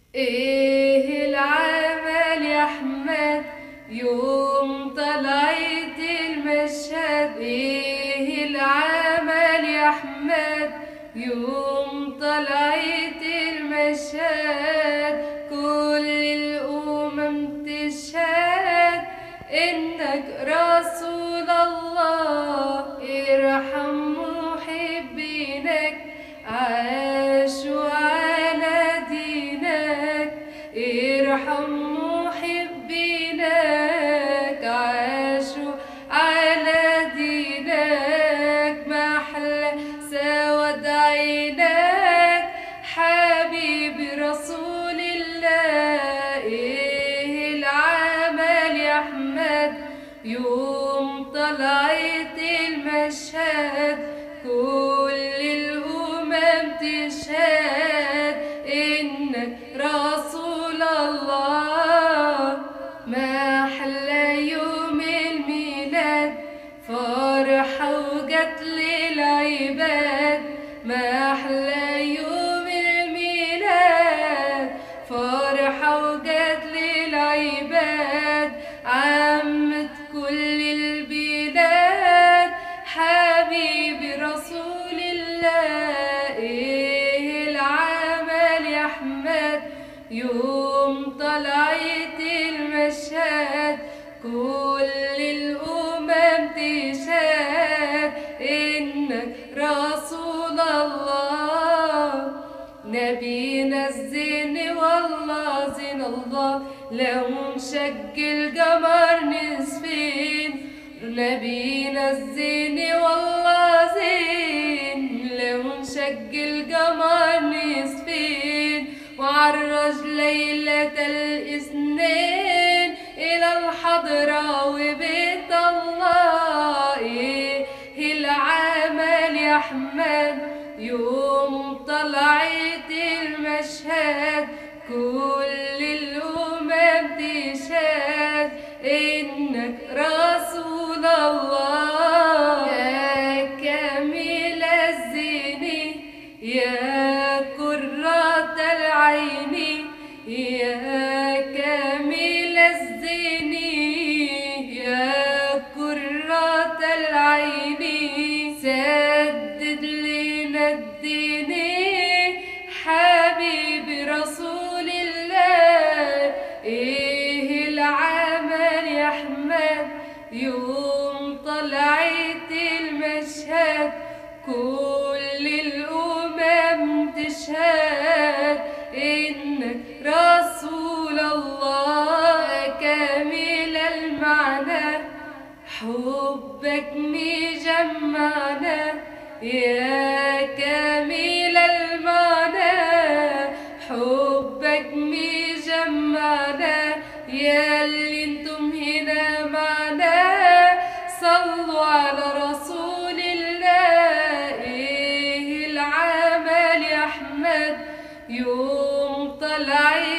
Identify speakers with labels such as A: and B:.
A: ايه العمل يا احمد يوم طلعت المشهد ايه العمل يا احمد يوم طلعت المشهد كل الامم تشهد انك رسول الله ارحم محبينك عاشوا على دينك ارحم محبينك عاشوا على دينك محلى سود عينك حبيبي رسول الله ايه العمل يا احمد يوم طلعت المشهد كل الامم تشهد انك رسول الله ما احلى يوم الميلاد فرحة وجت للعباد ما احلى يوم الميلاد فرحة وجت للعباد عمت كل البلاد حبيبي رسول الله ايه العمل يا احمد يوم طلعت المشهد كل الامم تشهد انك رسول الله نبينا الزين والله زين الله لو نشق القمر نصفين نبينا الزين والله زين لو نشق القمر نصفين وعرج ليلة الاثنين إلى الحضرة وبيت الله إيه العمل يا أحمد يوم طلعت المشهد كل الأمم تشهد إنك رسول الله يا كامل الزين يا كرة العين يا كامل الزين يا كرة العين سدد لنا الدين حبيبي رسول الله ايه العمل يا احمد يوم طلعت المشهد كل الامم تشهد انك رسول الله كامل المعنى حبك مجمعنا يا كامل المعنى حبك مجمعنا يا اللي انتم هنا معنا صلوا على رسول الله ايه العمل يا احمد يوم طلعت